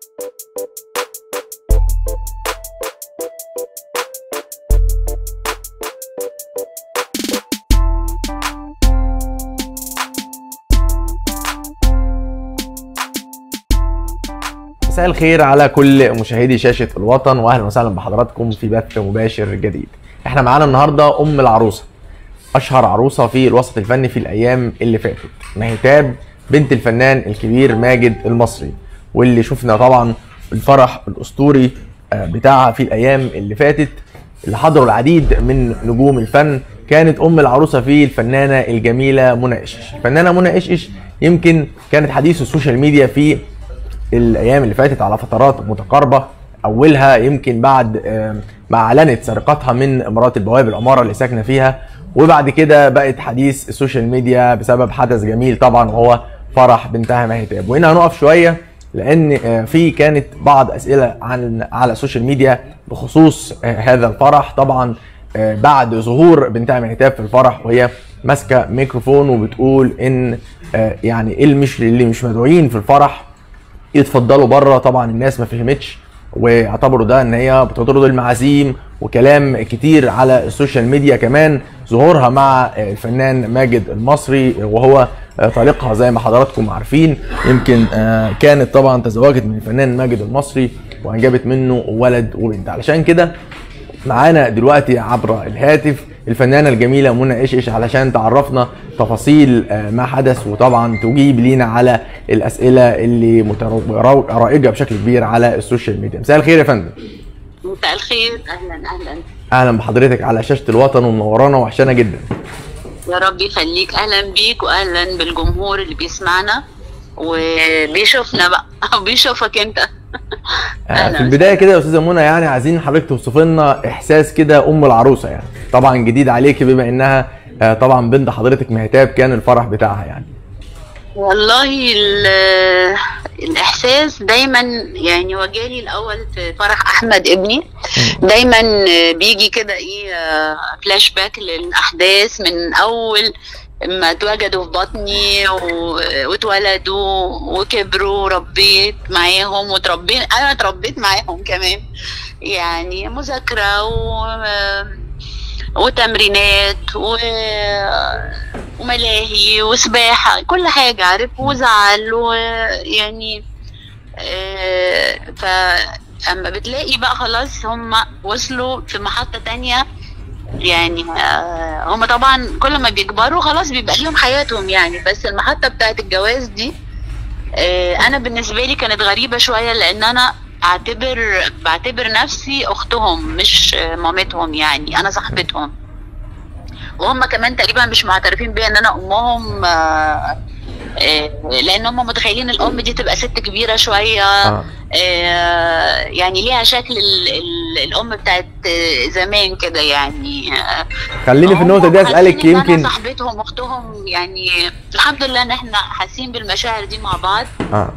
مساء الخير على كل مشاهدي شاشة الوطن واهلا وسهلا بحضراتكم في بث مباشر جديد. احنا معانا النهارده ام العروسة اشهر عروسة في الوسط الفني في الايام اللي فاتت مهتاب بنت الفنان الكبير ماجد المصري واللي شفنا طبعا الفرح الاسطوري آه، بتاعها في الايام اللي فاتت اللي حضروا العديد من نجوم الفن كانت ام العروسه فيه الفنانه الجميله منى قشقش الفنانه منى قشقش يمكن كانت حديث السوشيال ميديا في الايام اللي فاتت على فترات متقاربه اولها يمكن بعد آه، ما اعلنت سرقتها من امارات البواب العماره اللي ساكنه فيها وبعد كده بقت حديث السوشيال ميديا بسبب حدث جميل طبعا وهو فرح بنتها مهتاب وهنا هنقف شويه لان آه، في كانت بعض اسئله عن على السوشيال ميديا بخصوص آه، هذا الفرح طبعا آه، بعد ظهور بنتها مهتاب في الفرح وهي ماسكه ميكروفون وبتقول ان آه، يعني اللي مش اللي مش مدعوين في الفرح يتفضلوا بره طبعا الناس ما فهمتش واعتبروا ده ان هي بتطرد المعازيم وكلام كتير على السوشيال ميديا كمان ظهورها مع الفنان ماجد المصري وهو طليقها زي ما حضراتكم عارفين يمكن آه، كانت طبعا تزوجت من الفنان ماجد المصري وانجبت منه ولد وبنت علشان كده معانا دلوقتي عبر الهاتف الفنانة الجميلة منى إيش إيش علشان تعرفنا تفاصيل آه، ما حدث وطبعا تجيب لينا على الأسئلة اللي مترو- رائجة بشكل كبير على السوشيال ميديا مساء الخير يا فندم مساء الخير اهلا اهلا أهلا بحضرتك على شاشة الوطن ومنورانا وحشانا جدا يا رب يخليك اهلا بيك واهلا بالجمهور اللي بيسمعنا وبيشوفنا بقى او بيشوفك انت آه، أهلاً في البداية كده يا أستاذة منى يعني عايزين حضرتك توصف لنا إحساس كده أم العروسة يعني طبعا جديد عليكي بما إنها آه، طبعا بنت حضرتك مهتاب كان الفرح بتاعها يعني والله ال- الاحساس دايما يعني وجالي الاول في فرح احمد ابني دايما بيجي كده ايه فلاش باك للاحداث من اول ما اتوجدوا في بطني و- واتولدوا وكبروا وربيت معاهم وتربيت انا اتربيت معاهم كمان يعني مذاكره و وتمرينات و... وملاهي وسباحة كل حاجة عارف وزعل ويعني آه، فأما بتلاقي بقى خلاص هم وصلوا في محطة تانية يعني آه، هم طبعا كل ما بيكبروا خلاص بيبقى لهم حياتهم يعني بس المحطة بتاعت الجواز دي آه، انا بالنسبه لي كانت غريبه شويه لان انا اعتبر بعتبر نفسي اختهم مش آه، مامتهم يعني انا صاحبتهم وهم كمان تقريبا مش معترفين بيا ان انا امهم آه، آه، لان هم متخيلين الام دي تبقى ست كبيره شويه آه. آه، يعني ليها شكل ال- ال- الام بتاعت آه، زمان كده يعني آه، خليني في النقطة دي هم أسألك حاسين إن أنا يمكن صاحبتهم اختهم يعني الحمد لله ان احنا حاسين بالمشاعر دي مع بعض آه.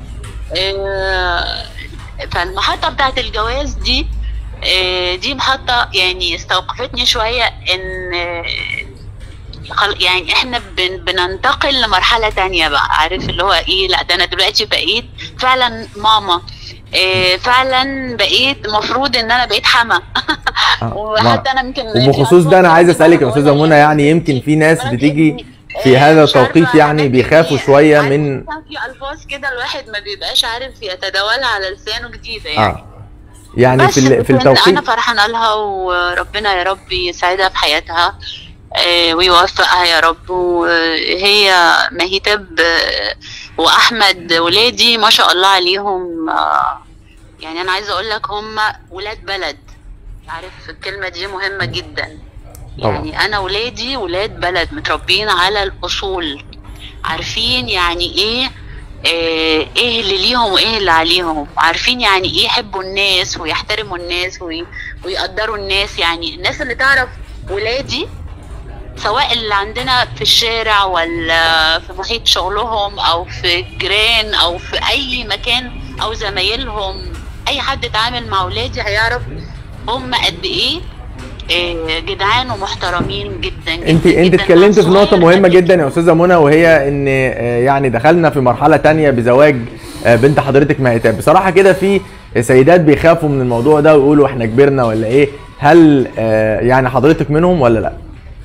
آه، فالمحطة بتاعت الجواز دي آه، دي محطة يعني استوقفتني شوية ان آه، خل- يعني احنا بن- بننتقل لمرحلة تانية بقى عارف اللي هو ايه لا ده انا دلوقتي بقيت فعلا ماما آه، فعلا بقيت مفروض ان انا بقيت حما آه. وحتى انا يمكن وبخصوص ده انا عايز اسالك يا استاذه منى يعني يمكن في ناس بتيجي في هذا التوقيت يعني بيخافوا شويه من في الفاظ كده الواحد ما بيبقاش عارف يتداولها على لسانه جديده يعني اه يعني بس في ال- في لكن التوقيت انا فرحانه لها وربنا يا رب يسعدها في حياتها آه، ويوفقها يا رب وهي مهتاب آه، واحمد ولادي ما شاء الله عليهم آه، يعني انا عايزه اقول لك هم ولاد بلد عارف الكلمه دي مهمه جدا طبعا. يعني انا ولادي ولاد بلد متربيين على الاصول عارفين يعني ايه آه، ايه اللي ليهم وايه اللي عليهم عارفين يعني ايه يحبوا الناس ويحترموا الناس وي- ويقدروا الناس يعني الناس اللي تعرف ولادي سواء اللي عندنا في الشارع ولا في محيط شغلهم او في الجيران او في اي مكان او زمايلهم اي حد اتعامل مع ولادي هيعرف هم قد ايه آه، جدعان ومحترمين جدا جدا انت انت جداً. اتكلمت في صغير نقطه مهمه قد جدا يا استاذه منى وهي ان آه، يعني دخلنا في مرحله تانية بزواج آه، بنت حضرتك مهتاب بصراحه كده في سيدات بيخافوا من الموضوع ده ويقولوا احنا كبرنا ولا ايه هل آه، يعني حضرتك منهم ولا لا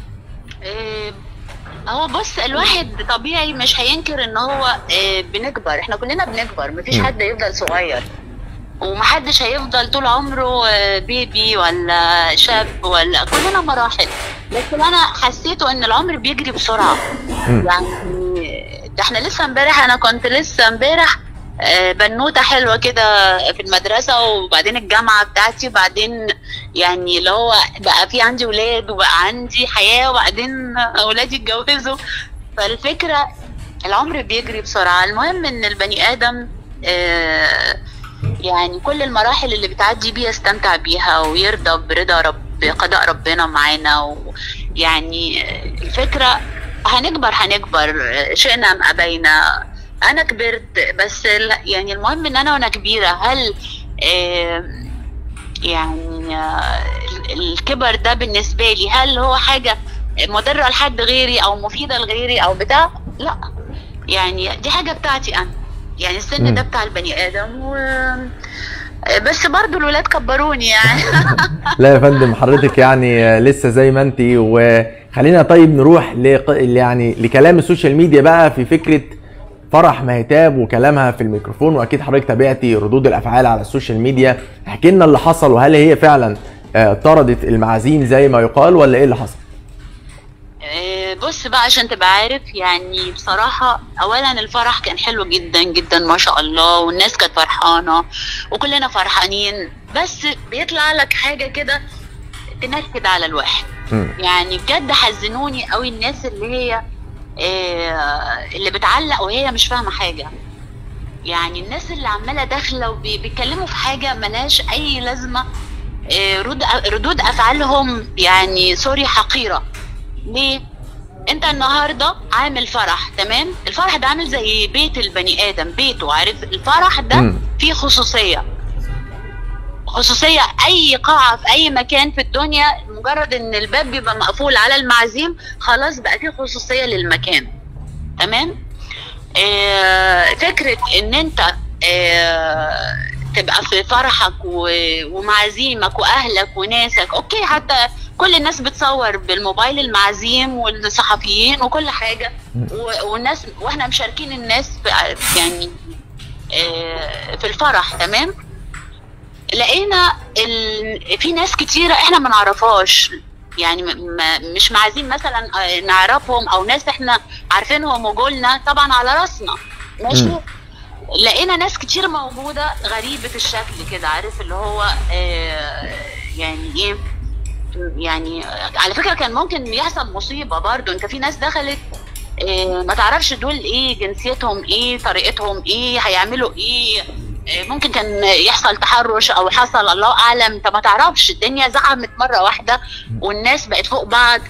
آه، هو بص الواحد طبيعي مش هينكر ان هو آه، بنكبر احنا كلنا بنكبر مفيش مم. حد يفضل صغير ومحدش هيفضل طول عمره آه، بيبي ولا شاب ولا كلنا مراحل لكن انا حسيته ان العمر بيجري بسرعه مم. يعني ده احنا لسه امبارح انا كنت لسه امبارح آه، بنوته حلوه كده في المدرسه وبعدين الجامعه بتاعتي وبعدين يعني اللي هو بقى في عندي ولاد وبقى عندي حياه وبعدين اولادي اتجوزوا فالفكره العمر بيجري بسرعه المهم ان البني ادم آه، يعني كل المراحل اللي بتعدي بيها يستمتع بيها ويرضى برضا رب بقضاء ربنا معانا ويعني الفكره هنكبر هنكبر شئنا ام ابينا انا كبرت بس لا- يعني المهم ان انا وانا كبيره هل آه، يعني آه، ال- الكبر ده بالنسبه لي هل هو حاجه مضره لحد غيري او مفيده لغيري او بتاع لا يعني دي حاجه بتاعتي انا يعني السن مم. ده بتاع البني ادم و بس برضو الولاد كبروني يعني لا يا فندم حضرتك يعني آه، لسه زي ما انت وخلينا طيب نروح لق... يعني لكلام السوشيال ميديا بقى في فكره فرح مهتاب وكلامها في الميكروفون واكيد حضرتك تابعتي ردود الافعال على السوشيال ميديا احكي لنا اللي حصل وهل هي فعلا آه، طردت المعازيم زي ما يقال ولا ايه اللي حصل؟ آه، بص بقى عشان تبقى عارف يعني بصراحة أولا الفرح كان حلو جدا جدا ما شاء الله والناس كانت فرحانة وكلنا فرحانين بس بيطلع لك حاجة كده تنكد على الواحد مم. يعني بجد حزنوني قوي الناس اللي هي آه، اللي بتعلق وهي مش فاهمة حاجة يعني الناس اللي عمالة داخلة وبيتكلموا في حاجة ملهاش أي لازمة آه، رد ردود أفعالهم يعني سوري حقيرة ليه؟ انت النهارده عامل فرح تمام؟ الفرح ده عامل زي بيت البني ادم بيته عارف الفرح ده مم. فيه خصوصيه خصوصيه اي قاعه في اي مكان في الدنيا مجرد ان الباب بيبقى مقفول على المعازيم خلاص بقى فيه خصوصيه للمكان تمام؟ آه فكره ان انت آه تبقى في فرحك و- ومعازيمك واهلك وناسك اوكي حتى كل الناس بتصور بالموبايل المعازيم والصحفيين وكل حاجه و- والناس واحنا مشاركين الناس في يعني آه، في الفرح تمام لقينا ال... في ناس كتيره احنا ما نعرفهاش يعني م... م- مش معازيم مثلا آه، نعرفهم او ناس احنا عارفينهم وجولنا طبعا على راسنا ماشي مم. لقينا ناس كتير موجوده غريبه الشكل كده عارف اللي هو آه، يعني ايه يعني على فكره كان ممكن يحصل مصيبه برضو انت في ناس دخلت آه، ما تعرفش دول ايه جنسيتهم ايه طريقتهم ايه هيعملوا ايه آه، ممكن كان يحصل تحرش او حصل الله اعلم انت ما تعرفش الدنيا زعمت مره واحده والناس بقت فوق بعض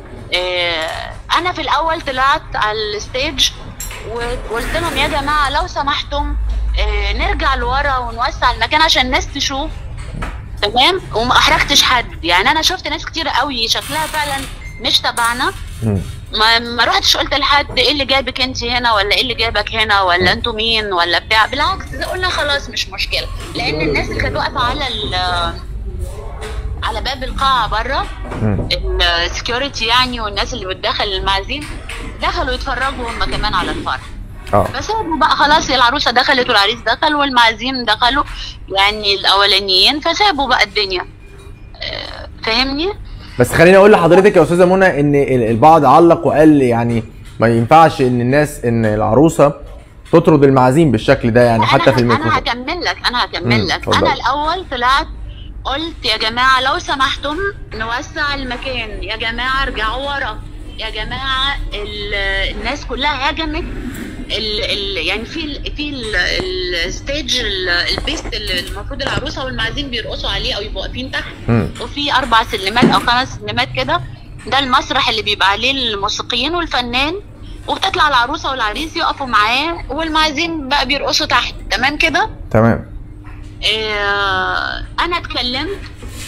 آه، انا في الاول طلعت على الستيج وقلت لهم يا جماعه لو سمحتم آه، نرجع لورا ونوسع المكان عشان الناس تشوف تمام وما احرجتش حد يعني انا شفت ناس كتير قوي شكلها فعلا مش تبعنا مم. ما ما رحتش قلت لحد ايه اللي جايبك انت هنا ولا ايه اللي جايبك هنا ولا انتوا مين ولا بتاع بالعكس قلنا خلاص مش مشكله لان الناس اللي كانت واقفه على ال- على باب القاعه بره مم. السكيورتي يعني والناس اللي بتدخل المعازيم دخلوا يتفرجوا هم كمان على الفرح اه فسابوا بقى خلاص العروسه دخلت والعريس دخل والمعازيم دخلوا يعني الاولانيين فسابوا بقى الدنيا آه، فاهمني؟ بس خليني اقول لحضرتك يا استاذه منى ان ال- البعض علق وقال يعني ما ينفعش ان الناس ان العروسه تطرد المعازيم بالشكل ده يعني أنا حتى في ه- انا الميكروفون هكمل لك انا مم، هكمل لك اتفضل. انا الاول طلعت قلت يا جماعه لو سمحتم نوسع المكان يا جماعه ارجعوا ورا يا جماعه ال- الناس كلها هجمت ال ال يعني في ال في ال- الستيج ال- البيست اللي المفروض العروسه والمعازيم بيرقصوا عليه او يبقوا واقفين تحت مم. وفي اربع سلمات او خمس سلمات كده ده المسرح اللي بيبقى عليه الموسيقيين والفنان وبتطلع العروسه والعريس يقفوا معاه والمعازيم بقى بيرقصوا تحت تمام كده تمام آه انا اتكلمت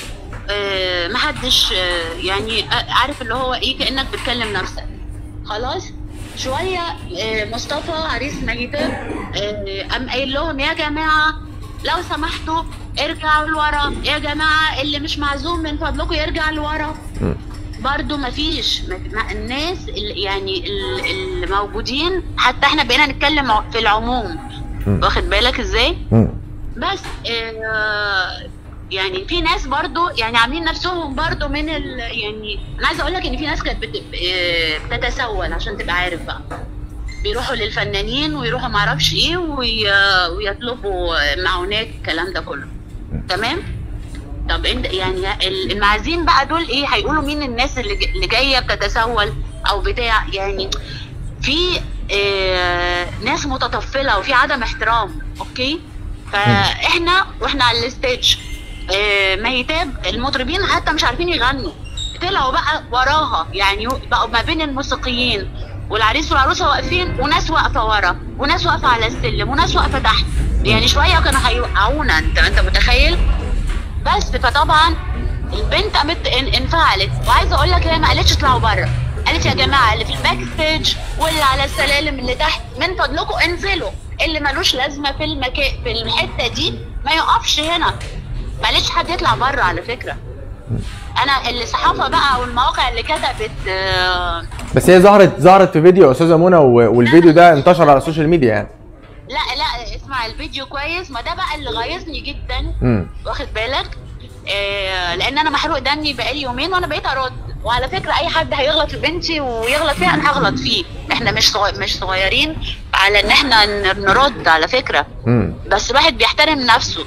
آه محدش آه يعني آه، عارف اللي هو ايه كانك بتكلم نفسك خلاص شويه آه، مصطفى عريس مهيتاب آه، قام قايل لهم يا جماعه لو سمحتوا ارجعوا لورا يا جماعه اللي مش معزوم من فضلكم يرجع لورا مم. برضو مفيش ما- ما- الناس اللي يعني ال- اللي موجودين حتى احنا بقينا نتكلم ع- في العموم مم. واخد بالك ازاي مم. بس آه يعني في ناس برضو يعني عاملين نفسهم برضو من ال يعني انا عايزه اقول لك ان في ناس كانت بت- آه، بتتسول عشان تبقى عارف بقى بيروحوا للفنانين ويروحوا معرفش ايه وي... ويطلبوا معونات الكلام ده كله تمام طب انت يعني ال- المعازيم بقى دول ايه هيقولوا مين الناس اللي, ج- اللي جايه بتتسول او بتاع يعني في آه ناس متطفله وفي عدم احترام اوكي فاحنا واحنا على الستيج آه مهيتاب المطربين حتى مش عارفين يغنوا طلعوا بقى وراها يعني بقوا ما بين الموسيقيين والعريس والعروسه واقفين وناس واقفه ورا وناس واقفه على السلم وناس واقفه تحت يعني شويه كانوا هيوقعونا انت انت متخيل بس فطبعا البنت قامت ان- انفعلت وعايزه اقول لك هي ما قالتش اطلعوا بره قالت يا جماعه اللي في الباك ستيج واللي على السلالم اللي تحت من فضلكم انزلوا اللي ملوش لازمه في المكان في الحته دي ما يقفش هنا ما قالتش حد يطلع بره على فكره انا الصحافه بقى والمواقع اللي كتبت آه، بس هي ظهرت ظهرت في فيديو يا استاذه منى و- والفيديو ده انتشر على السوشيال ميديا يعني لا لا اسمع الفيديو كويس ما ده بقى اللي غيظني جدا امم واخد بالك آه لان انا محروق دمي بقالي يومين وانا بقيت ارد وعلى فكره اي حد هيغلط في بنتي ويغلط فيها انا هغلط فيه احنا مش صغ... مش صغيرين على ان احنا ن- نرد على فكره امم بس الواحد بيحترم نفسه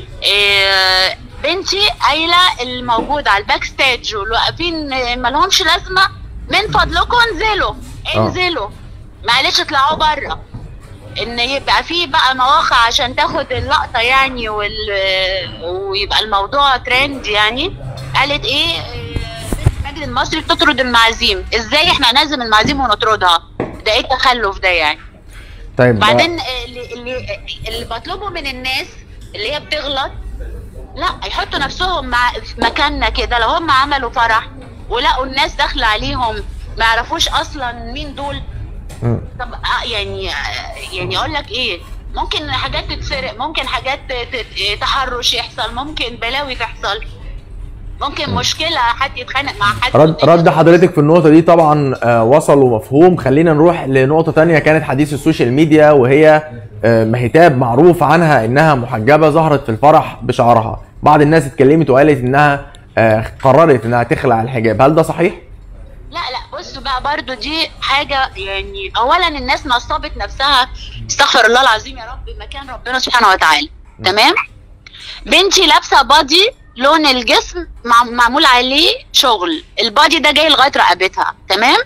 آه بنتي قايله الموجود على الباك ستيج واللي واقفين آه، مالهمش لازمه من فضلكم انزلوا آه. انزلوا معلش اطلعوا بره ان يبقى في بقى مواقع عشان تاخد اللقطه يعني وال... ويبقى الموضوع ترند يعني قالت ايه آه، المجد المصري بتطرد المعازيم ازاي احنا نلزم المعازيم ونطردها ده ايه التخلف ده يعني طيب بعدين اللي اللي اللي بطلبه من الناس اللي هي بتغلط لا يحطوا نفسهم مع في مكاننا كده لو هم عملوا فرح ولقوا الناس داخله عليهم ما يعرفوش اصلا مين دول مم. طب آه يعني آه يعني اقول لك ايه ممكن حاجات تتسرق ممكن حاجات ت- ت- تحرش يحصل ممكن بلاوي تحصل ممكن مشكله حد يتخانق مع حد رد رد حضرتك في النقطة دي طبعا آه، وصل ومفهوم خلينا نروح لنقطة تانية كانت حديث السوشيال ميديا وهي آه، مهتاب معروف عنها انها محجبة ظهرت في الفرح بشعرها بعض الناس اتكلمت وقالت انها آه، قررت انها تخلع الحجاب هل ده صحيح؟ لا لا بصوا بقى برضو دي حاجة يعني أولا الناس نصبت نفسها استغفر الله العظيم يا رب مكان ربنا سبحانه وتعالى تمام بنتي لابسة بادي لون الجسم مع- معمول عليه شغل البادي ده جاي لغاية رقبتها تمام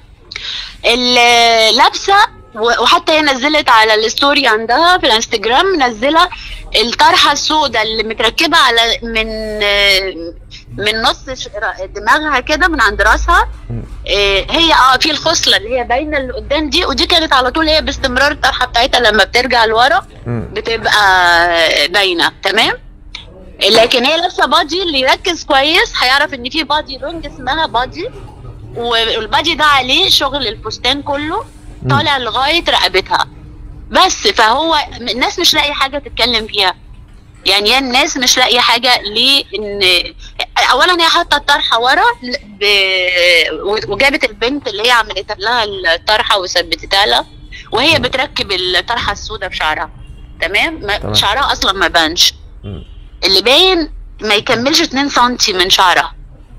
ال- لابسة و- وحتى هي نزلت على الستوري عندها في الانستجرام منزلة الطرحة السوداء اللي متركبة على من من نص ش- دماغها كده من عند راسها إيه، هي اه في الخصله اللي هي باينه اللي قدام دي ودي كانت على طول هي باستمرار الطرحه بتاعتها لما بترجع لورا مم. بتبقى باينه تمام لكن هي لابسه بادي اللي يركز كويس هيعرف ان في بادي لون اسمها بادي والبادي ده عليه شغل الفستان كله طالع لغايه رقبتها بس فهو الناس مش لاقي حاجه تتكلم فيها يعني هي الناس مش لاقيه حاجه ليه ان اولا هي حاطه الطرحه ورا ب... وجابت البنت اللي هي عملت لها الطرحه وثبتتها لها وهي بتركب الطرحه السوداء في شعرها تمام ما- تمام. شعرها اصلا ما بانش مم. اللي باين ما يكملش 2 سم من شعرها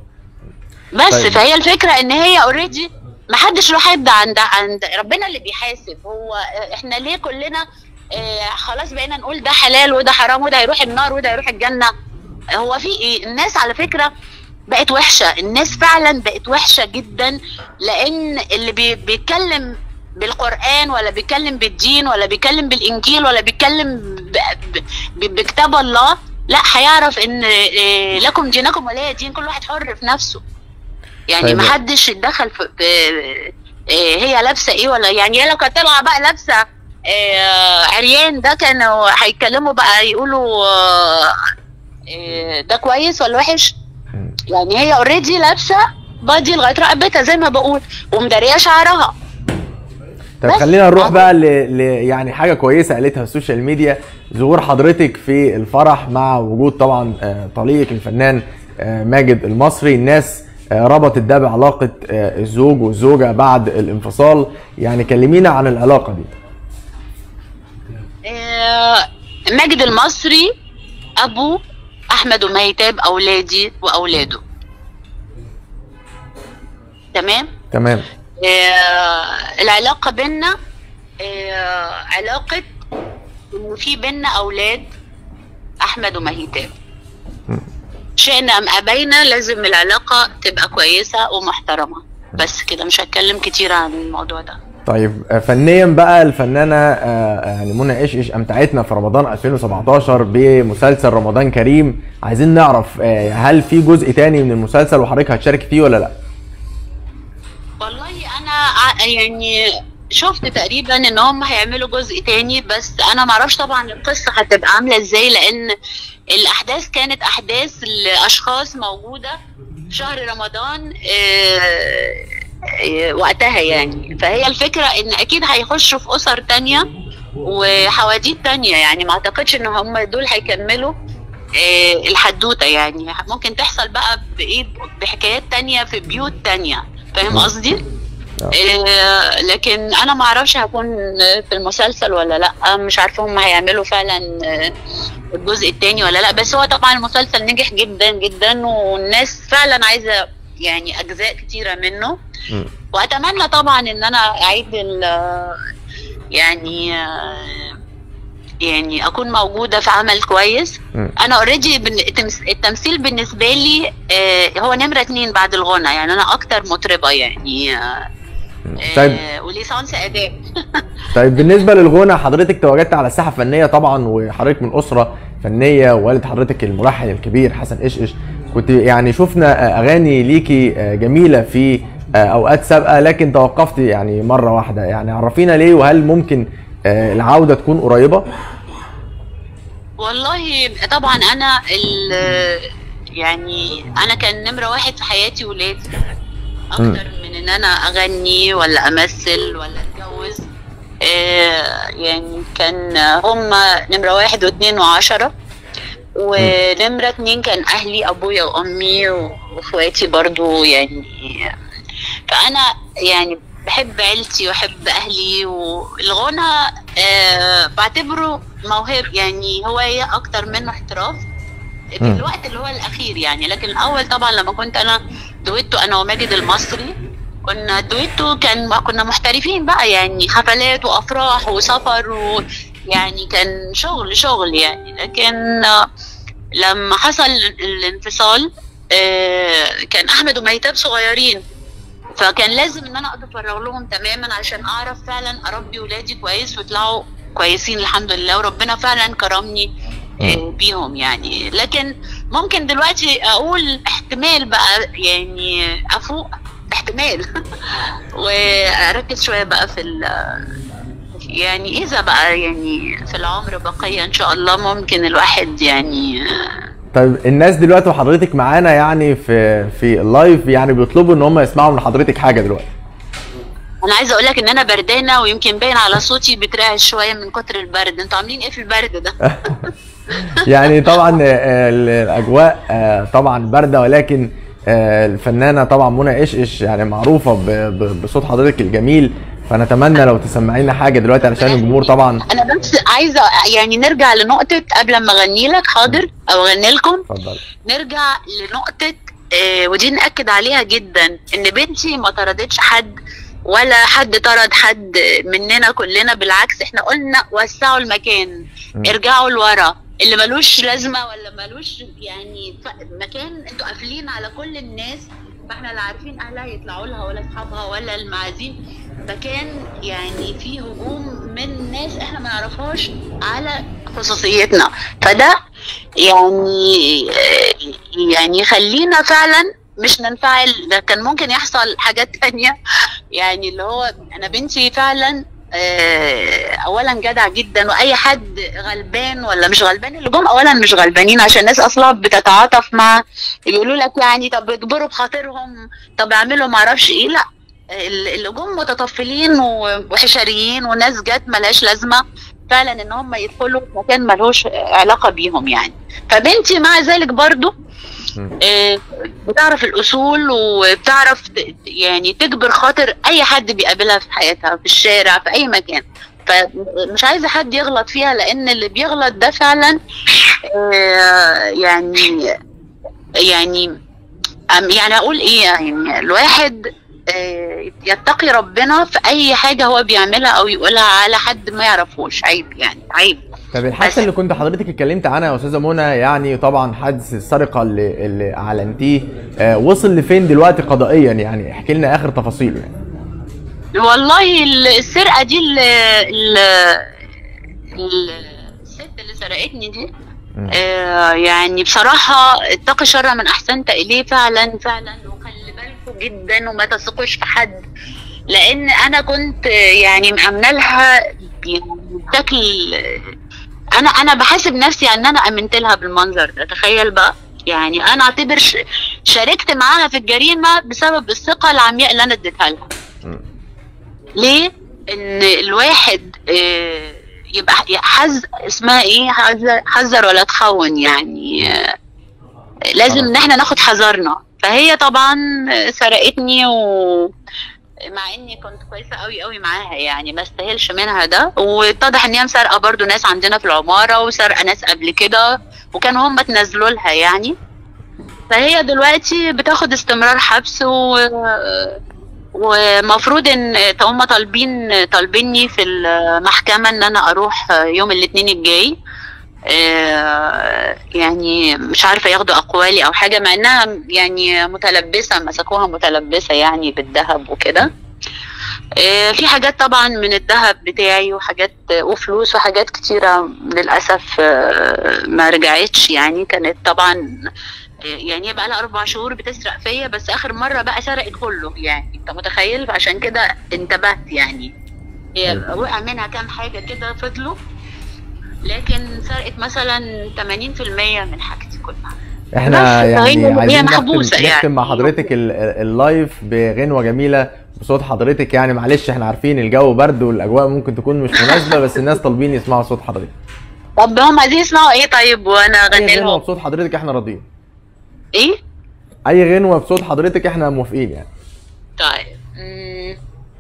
بس طيب. فهي الفكره ان هي اوريدي ما حدش له حد عند عند ربنا اللي بيحاسب هو احنا ليه كلنا اه خلاص بقينا نقول ده حلال وده حرام وده هيروح النار وده هيروح الجنه هو في ايه الناس على فكره بقت وحشه الناس فعلا بقت وحشه جدا لان اللي بي بيتكلم بالقران ولا بيتكلم بالدين ولا بيتكلم بالانجيل ولا بيتكلم ب- ب- ب- بكتاب الله لا هيعرف ان إيه، لكم دينكم ولي دين كل واحد حر في نفسه يعني طيب. ما حدش يتدخل في في- إيه، هي لابسه ايه ولا يعني هي لو كانت طالعه بقى لابسه إيه، عريان ده كانوا هيتكلموا بقى يقولوا آه، إيه، ده كويس ولا وحش مم. يعني هي اوريدي لابسه بادي لغايه رقبتها زي ما بقول ومداريه شعرها طيب بس. خلينا نروح بقى ل... ل... يعني حاجه كويسه قالتها السوشيال ميديا ظهور حضرتك في الفرح مع وجود طبعا آه، طليقك الفنان آه، ماجد المصري الناس آه، ربطت ده بعلاقه آه، الزوج والزوجه بعد الانفصال يعني كلمينا عن العلاقه دي آه، ماجد المصري ابو احمد وميتاب اولادي واولاده تمام تمام آه، العلاقه بينا آه، علاقه ان في بينا اولاد احمد ومهيتاب شئنا ام ابينا لازم العلاقه تبقى كويسه ومحترمه بس كده مش هتكلم كتير عن الموضوع ده طيب آه، فنيا بقى الفنانه آه، يعني منى ايش ايش امتعتنا في رمضان 2017 بمسلسل رمضان كريم عايزين نعرف آه، هل في جزء تاني من المسلسل وحضرتك هتشارك فيه ولا لا والله انا ع- يعني شفت تقريبا ان هم هيعملوا جزء تاني بس انا معرفش طبعا القصه هتبقى عامله ازاي لان الاحداث كانت احداث لاشخاص موجوده في شهر رمضان آه، آه، وقتها يعني فهي الفكره ان اكيد هيخشوا في اسر تانية وحواديت تانية يعني ما اعتقدش ان هم دول هيكملوا آه، الحدوته يعني ممكن تحصل بقى بايه بحكايات تانية في بيوت تانية فاهم مم. قصدي؟ آه. آه، لكن انا ما اعرفش هكون في المسلسل ولا لا مش عارفه هم هيعملوا فعلا آه، الجزء التاني ولا لا بس هو طبعا المسلسل نجح جدا جدا والناس فعلا عايزه يعني اجزاء كتيره منه مم. واتمنى طبعا ان انا اعيد ال- يعني آه، يعني اكون موجوده في عمل كويس مم. انا اوريدي التمثيل بالنسبه لي آه، هو نمره اتنين بعد الغنى يعني انا اكتر مطربه يعني آه، طيب آه، وليسانس اداء طيب بالنسبه للغنى حضرتك تواجدت على الساحه الفنيه طبعا وحضرتك من اسره فنيه ووالد حضرتك الملحن الكبير حسن ايش ايش كنت يعني شفنا اغاني ليكي جميله في اوقات سابقه لكن توقفت يعني مره واحده يعني عرفينا ليه وهل ممكن العوده تكون قريبه والله طبعا انا ال- يعني انا كان نمره واحد في حياتي ولادي اكتر من ان انا اغني ولا امثل ولا اتجوز آه، يعني كان هما نمره واحد واثنين وعشرة ونمرة اتنين كان اهلي ابويا وامي واخواتي برضو يعني فانا يعني بحب عيلتي واحب اهلي والغنى آه بعتبره موهب يعني هوايه اكتر منه احتراف في مم. الوقت اللي هو الاخير يعني لكن الاول طبعا لما كنت انا دويتو انا وماجد المصري كنا دويتو كان كنا محترفين بقى يعني حفلات وافراح وسفر ويعني كان شغل شغل يعني لكن آه، لما حصل الانفصال آه، كان احمد وميتاب صغيرين فكان لازم ان انا اتفرغ لهم تماما عشان اعرف فعلا اربي ولادي كويس ويطلعوا كويسين الحمد لله وربنا فعلا كرمني آه، بيهم يعني لكن ممكن دلوقتي اقول احتمال بقى يعني افوق احتمال واركز شويه بقى في ال- يعني اذا بقى يعني في العمر بقيه ان شاء الله ممكن الواحد يعني طيب الناس دلوقتي وحضرتك معانا يعني في في اللايف يعني بيطلبوا ان هم يسمعوا من حضرتك حاجه دلوقتي انا عايزه اقول لك ان انا بردانه ويمكن باين على صوتي بترعش شويه من كتر البرد انتوا عاملين ايه في البرد ده يعني طبعا آه، الاجواء آه، طبعا بارده ولكن آه، الفنانه طبعا منى ايش ايش يعني معروفه ب- ب- بصوت حضرتك الجميل فنتمنى لو تسمعينا حاجه دلوقتي علشان الجمهور طبعا انا بس عايزه يعني نرجع لنقطه قبل ما اغني لك حاضر او اغني لكم اتفضل نرجع لنقطة آه ودي نأكد عليها جدا إن بنتي ما طردتش حد ولا حد طرد حد مننا كلنا بالعكس احنا قلنا وسعوا المكان مم. ارجعوا لورا اللي ملوش لازمة ولا ملوش يعني ف- مكان انتوا قافلين على كل الناس فاحنا لا عارفين اهلها يطلعوا لها ولا اصحابها ولا المعازيم فكان يعني في هجوم من ناس احنا ما نعرفهاش على خصوصيتنا فده يعني يعني خلينا فعلا مش ننفعل ده كان ممكن يحصل حاجات تانية يعني اللي هو انا بنتي فعلا آه، اولا جدع جدا واي حد غلبان ولا مش غلبان اللي جم اولا مش غلبانين عشان الناس اصلا بتتعاطف مع يقولوا لك يعني طب اجبروا بخاطرهم طب اعملوا ما اعرفش ايه لا اللي جم متطفلين و- وحشريين وناس جت ملهاش لازمه فعلا ان هم يدخلوا في مكان ملهوش علاقه بيهم يعني فبنتي مع ذلك برضو مم. آه، بتعرف الاصول وبتعرف ت- يعني تجبر خاطر اي حد بيقابلها في حياتها في الشارع في اي مكان فمش عايزه حد يغلط فيها لان اللي بيغلط ده فعلا آه، يعني يعني أم- يعني اقول ايه يعني الواحد آه، يتقي ربنا في اي حاجه هو بيعملها او يقولها على حد ما يعرفوش عيب يعني عيب طب الحادثه بس- اللي كنت حضرتك اتكلمت عنها يا استاذه منى يعني طبعا حادث السرقه اللي اللي اعلنتيه آه، وصل لفين دلوقتي قضائيا يعني احكي لنا اخر تفاصيله يعني والله ال- السرقه دي ال ال ال- الست اللي سرقتني دي مم. آه يعني بصراحة اتقي شر من أحسنت إليه فعلا فعلا وخلي بالكم جدا وما تثقوش في حد لأن أنا كنت آه، يعني مأمنة لها يعني بشكل آه، أنا أنا بحاسب نفسي إن أنا أمنت لها بالمنظر ده تخيل بقى يعني أنا أعتبر ش- شاركت معاها في الجريمة بسبب الثقة العمياء اللي أنا اديتها لها مم. ليه؟ ان الواحد آه، يبقى حز اسمها ايه حذر- حذر ولا تخون يعني آه، لازم خلاص. ان احنا ناخد حذرنا فهي طبعا سرقتني و مع اني كنت كويسه قوي قوي معاها يعني ما استاهلش منها ده واتضح ان هي مسرقه برضو ناس عندنا في العماره وسرقه ناس قبل كده وكانوا هم تنزلوا لها يعني فهي دلوقتي بتاخد استمرار حبس و ومفروض ان هم طالبين طالبيني في المحكمه ان انا اروح يوم الاثنين الجاي آه، يعني مش عارفه ياخدوا اقوالي او حاجه مع انها يعني متلبسه مسكوها متلبسه يعني بالذهب وكده آه، في حاجات طبعا من الذهب بتاعي وحاجات وفلوس وحاجات كتيره للاسف آه، ما رجعتش يعني كانت طبعا يعني هي بقى لها اربع شهور بتسرق فيا بس اخر مره بقى سرقت كله يعني انت متخيل فعشان كده انتبهت يعني هي وقع منها كام حاجه كده فضلوا لكن سرقت مثلا 80% من حاجتي كلها احنا بس يعني فهي- هي عايزين محبوسة نختم, يعني. نختم مع حضرتك ال- ال- اللايف بغنوه جميله بصوت حضرتك يعني معلش احنا عارفين الجو برد والاجواء ممكن تكون مش مناسبه بس الناس طالبين يسمعوا صوت حضرتك طب هم عايزين يسمعوا ايه طيب وانا اغني اي غنوه لهم بصوت حضرتك احنا راضيين ايه اي غنوه بصوت حضرتك احنا موافقين يعني طيب مم.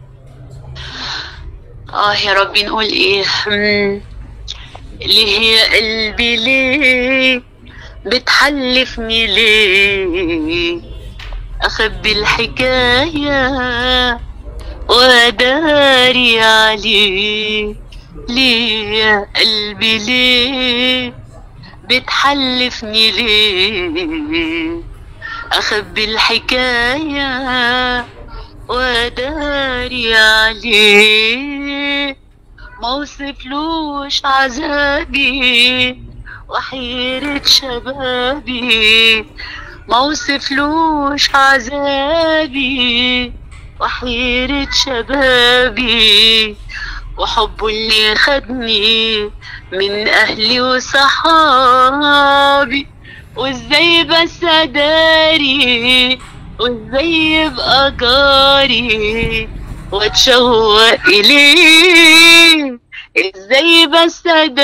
اه يا ربي نقول ايه مم. ليه يا قلبي ليه بتحلفني ليه اخبي الحكاية واداري عليه ليه يا قلبي ليه بتحلفني ليه اخبي الحكاية واداري عليه ما وصفلوش عذابي وحيرة شبابي ما وصفلوش عذابي وحيرة شبابي وحبه اللي خدني من أهلي وصحابي وازاي بس اداري وازاي يبقى جاري واتشوق اليه ازاي بس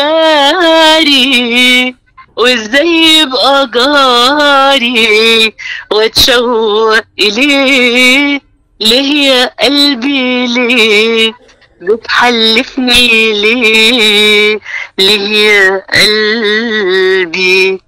اداري وازاي يبقى جاري واتشوق اليه ليه يا قلبي ليه بتحلفني ليه ليه يا قلبي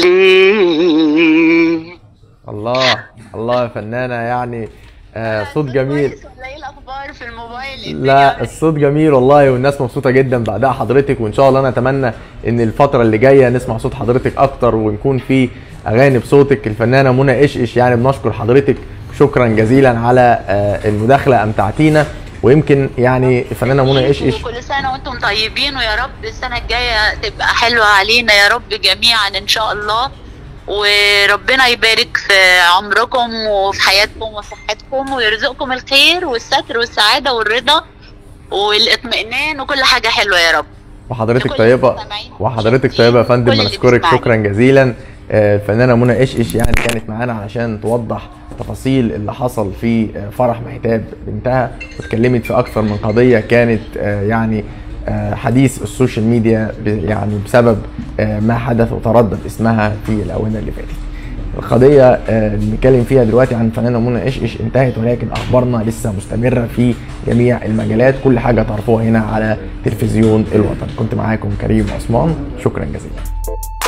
ليه الله الله يا فنانه يعني آه صوت جميل كويس ولا ايه الاخبار في الموبايل لا الصوت جميل والله والناس مبسوطه جدا باداء حضرتك وان شاء الله نتمنى ان الفتره اللي جايه نسمع صوت حضرتك اكتر ونكون في اغاني بصوتك الفنانه منى ايش ايش يعني بنشكر حضرتك شكرا جزيلا على آه، المداخله امتعتينا ويمكن يعني الفنانه منى ايش ايش كل سنه وانتم طيبين ويا رب السنه الجايه تبقى حلوه علينا يا رب جميعا ان شاء الله وربنا يبارك في عمركم وفي حياتكم وصحتكم ويرزقكم الخير والستر والسعاده والرضا والاطمئنان وكل حاجه حلوه يا رب وحضرتك لكل طيبه المستمعين وحضرتك والمشاهدين طيبه يا فندم وكل اللي بنشكرك بيسمعنا. شكرا جزيلا آه، الفنانه منى قشقش يعني كانت معانا علشان توضح تفاصيل اللي حصل في آه، فرح مهتاب بنتها واتكلمت في اكثر من قضيه كانت آه، يعني آه، حديث السوشيال ميديا ب- يعني بسبب آه، ما حدث وتردد اسمها في الاونه اللي فاتت. القضية آه، اللي بنتكلم فيها دلوقتي عن الفنانة منى قشقش انتهت ولكن أخبارنا لسه مستمرة في جميع المجالات كل حاجة تعرفوها هنا على تلفزيون الوطن كنت معاكم كريم عثمان شكرا جزيلا